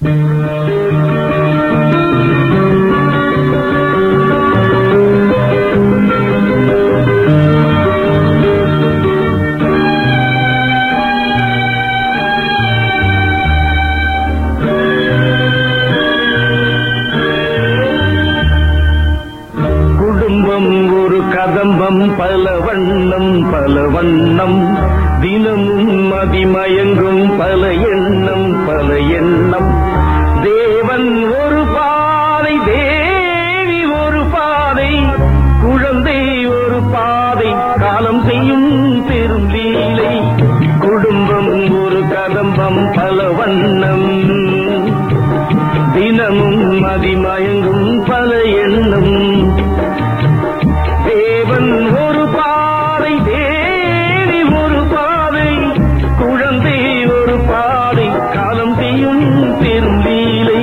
குடும்பம் ஒரு கதம்பம் பல வண்ணம் பல வண்ணம் தினமும் மதிமயங்கும் பல எண்ணம் பல எண்ணம் தேவன் ஒரு பாதை தேவி ஒரு பாதை குழந்தை ஒரு பாதை காலம் செய்யும் பெரும் லீலை குடும்பம் ஒரு கதம்பம் பல வண்ணம் தினமும் மதிமயங்கும் பல எண்ணம் தேவன் ஒரு பாதை தேவி ஒரு பாதை குழந்தை ஒரு பாதை காலம் செய்யும் பெரும் லீலை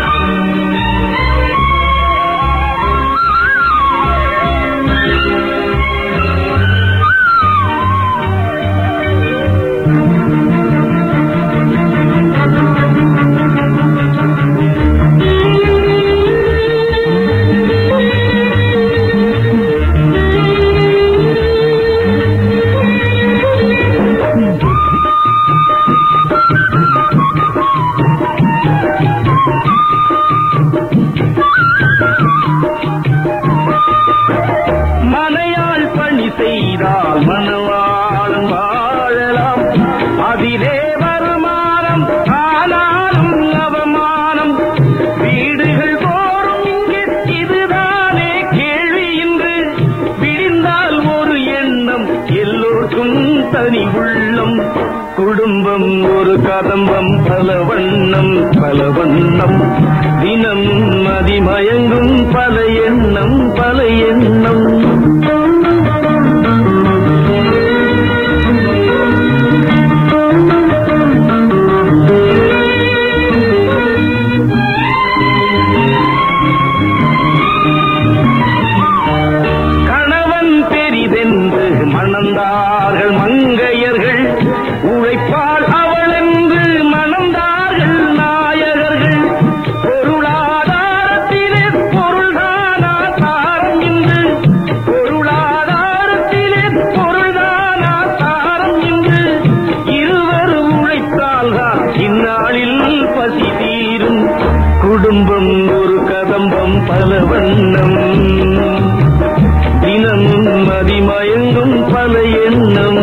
மனையாள் பணி செய்தால் மனவாளம் வாழலாம் அதிலே வருமானம் ஆனாலும் அவமானம் வீடுகள் தோறும் இங்கே இதுதானே கேள்வி இன்று விடிந்தால் ஒரு எண்ணம் எல்லோருக்கும் தனி உள்ளம் குடும்பம் ஒரு கதம்பம் பல வண்ணம் பல வண்ணம் தினம் மதிமயங்கும் பல எண்ணம் பல எண்ணம் கணவன் பெரிதென்று மணந்தார்கள் மங்கையர்கள் உழைப்பால் அவள் என்று மணந்தார்கள் நாயகர்கள் பொருளாதாரத்திலே பொருள்தானா தாரம் என்று பொருளாதாரத்திலே பொருள்தானா தாரம் என்று இருவரும் உழைத்தால்தான் இந்நாளில் பசி தீரும் குடும்பம் ஒரு கதம்பம் பல வண்ணம் தினமும் மதிமயங்கும் பல எண்ணம்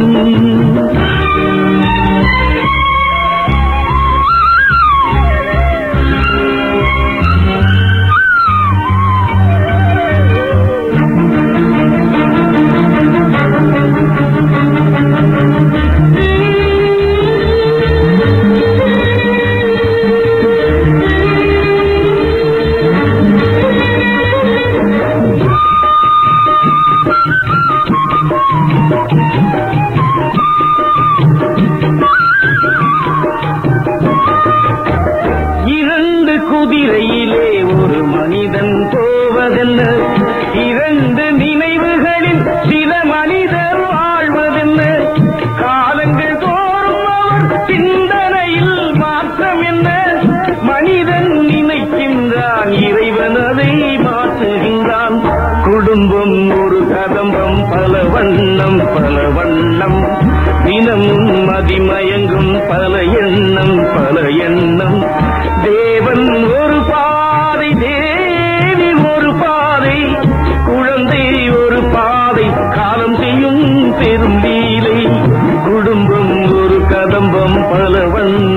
இரண்டு குதிரையிலே ஒரு மனிதன் போவதென்ன இரண்டு நினைவுகளில் சில மனிதர் வாழ்வதென்ன காலங்கள் தோறும் அவர் சிந்தனையில் மாற்றம் என்ன மனிதன் நினைக்கின்றான் இறைவன் அதை மாற்றுகின்றான் குடும்பம் ஒரு கதம்பம் பல வண்ணம் பல வண்ணம் தினமும் மதிமயங்கும் பல எண்ணம் பல எண்ணம் தேவன் ஒரு பாதை தேவி ஒரு பாதை குழந்தை ஒரு பாதை காலம் செய்யும் பெரும் லீலை குடும்பம் ஒரு கதம்பம் பல வண்ணம்